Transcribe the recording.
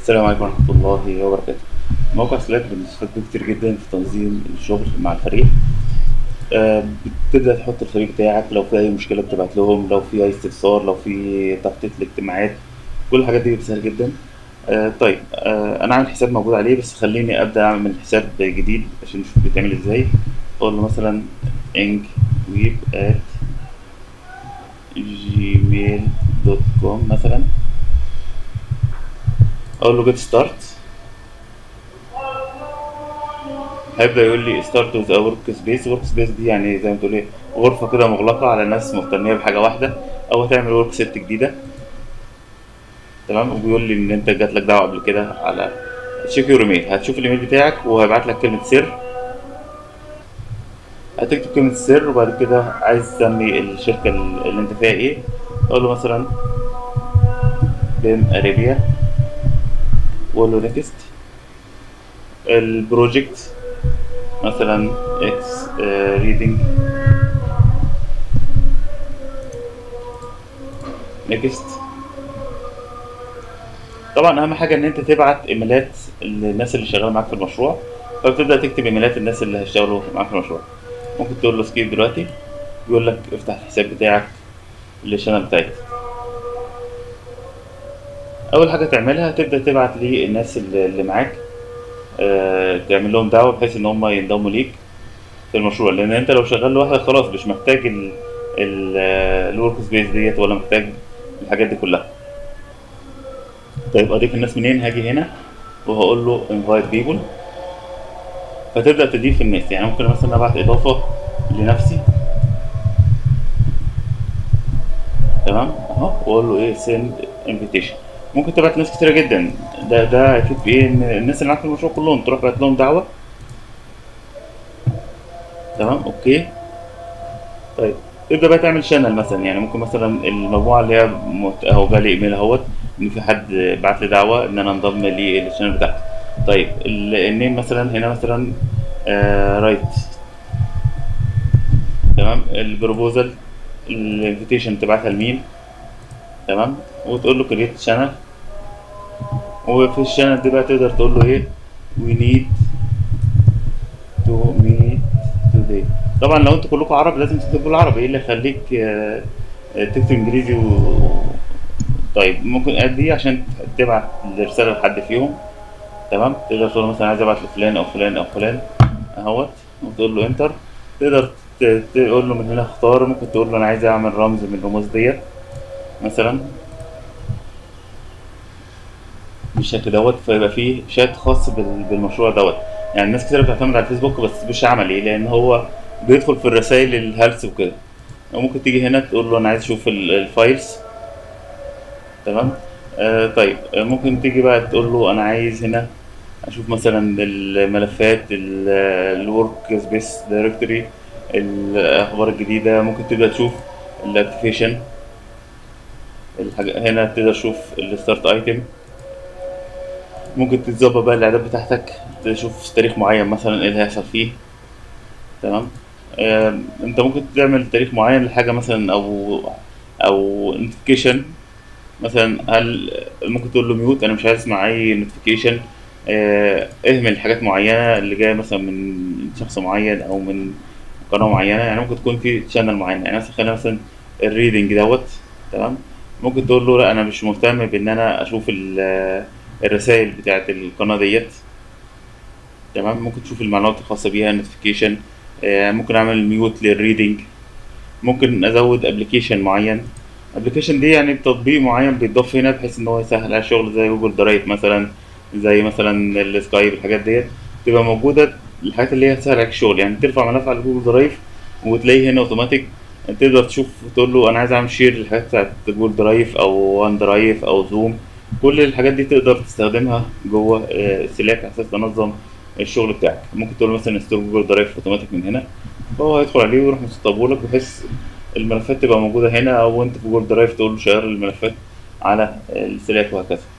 السلام عليكم ورحمة الله وبركاته موقع سلاك بنستفاد بيه كتير جدا في تنظيم الشغل مع الفريق آه، بتبدأ تحط الفريق بتاعك لو في أي مشكلة بتبعت لهم لو في أي استفسار لو في تخطيط لاجتماعات كل الحاجات دي بتسهل جدا آه، طيب آه، أنا عامل حساب موجود عليه بس خليني أبدأ أعمل حساب جديد عشان نشوف بيتعمل إزاي أقول له مثلا إنج ويب at جيميل دوت كوم مثلا اقول له جيت ستارت هيبدا يقول لي ستارت وذ ورك سبيس ورك سبيس دي يعني زي ما تقول ايه غرفه كده مغلقه على ناس مهتميه بحاجه واحده او هتعمل ورك ست جديده تمام وبيقول لي ان انت جات لك دعوه قبل كده على تشيك يور ايميل هتشوف الايميل بتاعك وهيبعت لك كلمه سر هتكتب كلمه السر وبعد كده عايز تسمي الشركه اللي انت فيها ايه اقول له مثلا بيم اريبيا واقول له نيكست البروجكت مثلا اكس ريدنج نيكست طبعا اهم حاجه ان انت تبعت ايميلات للناس اللي شغاله معاك في المشروع فبتبدا تكتب ايميلات الناس اللي هيشتغلوا معاك في المشروع ممكن تقول له سكيب دلوقتي يقول لك افتح الحساب بتاعك للشانل بتاعتك اول حاجه تعملها تبدا تبعت للناس اللي اللي معاك آه، تعمل لهم دعوه بحيث ان هم ينضموا ليك في المشروع لان انت لو شغال لوحدك خلاص مش محتاج الورك سبيس ديت ولا محتاج الحاجات دي كلها طيب اضيف الناس منين هاجي هنا وهقول له انفايت بيبل فتبدا تضيف الناس يعني ممكن مثلا ابعت اضافه لنفسي تمام اهو واقول له ايه سند انفيتيشن ممكن تبعت ناس كتيره جدا ده ده هيفيد في ايه ان الناس اللي معاك في المشروع كلهم تروح بعت لهم دعوه تمام اوكي طيب تبدا بقى تعمل شانل مثلا يعني ممكن مثلا المجموعه اللي هي مت... اهو جالي ايميل اهوت ان في حد بعت لي دعوه ان انا انضم للشانل بتاعتي طيب ال- النيم مثلا هنا مثلا آه رايت تمام البروبوزل الانفيتيشن تبعتها لمين تمام وتقول له كريت شانل وفي الشانل دي بقى تقدر تقول له ايه we need to meet today طبعا لو انتوا كلكم عرب لازم تكتبوا بالعربي ايه اللي يخليك آه، آه، تكتب انجليزي و... طيب ممكن اد دي عشان تبعت الرساله لحد فيهم تمام تقدر تقول له مثلا عايز ابعت لفلان او فلان او فلان اهوت وتقول له انتر تقدر ت- تقول له من هنا اختار ممكن تقول له انا عايز اعمل رمز من الرموز ديت مثلا بالشكل دوت فيبقى فيه شات خاص بال- بالمشروع دوت يعني الناس كتير بتعتمد على الفيسبوك بس مش عملي لان هو بيدخل في الرسائل الهلس وكده وممكن تيجي هنا تقول له انا عايز اشوف ال- الفايلز تمام آه طيب آه، ممكن تيجي بقى تقول له انا عايز هنا اشوف مثلا الملفات الورك سبيس دايركتوري الاخبار الجديده ممكن تبدا تشوف الاكتيفيشن الحاجة هنا تقدر تشوف الستارت ايتم ممكن تتظبط بقى الاعداد بتاعتك تشوف تاريخ معين مثلا ايه اللي هيحصل فيه تمام آم، انت ممكن تعمل تاريخ معين لحاجه مثلا او او نوتيفيكيشن مثلا هل ممكن تقول له ميوت انا مش عايز اسمع اي نوتيفيكيشن اهمل حاجات معينه اللي جايه مثلا من شخص معين او من قناه معينه يعني ممكن تكون في شانل معين يعني مثلا خلينا مثلا الريدنج دوت تمام ممكن تقول له لا انا مش مهتم بان انا اشوف ال- الرسائل بتاعت القناه ديت تمام ممكن تشوف المعلومات الخاصه بيها نوتيفيكيشن ممكن اعمل ميوت للريدنج ممكن ازود ابلكيشن معين ابلكيشن دي يعني تطبيق معين بيتضاف هنا بحيث ان هو يسهل على الشغل زي جوجل درايف مثلا زي مثلا السكايب الحاجات ديت تبقى موجوده الحاجات اللي هي تسهل عليك الشغل يعني ترفع ملف على جوجل درايف وتلاقيه هنا اوتوماتيك تقدر تشوف تقول له انا عايز اعمل شير للحاجات بتاعت جوجل درايف او وان درايف او زوم كل الحاجات دي تقدر تستخدمها جوه آه، سلاك على اساس تنظم الشغل بتاعك ممكن تقول له مثلا انستول جوجل درايف اوتوماتيك من هنا فهو هيدخل عليه ويروح مسطبه لك بحيث الملفات تبقى موجوده هنا او انت في جوجل درايف تقول له شير الملفات على السلاك وهكذا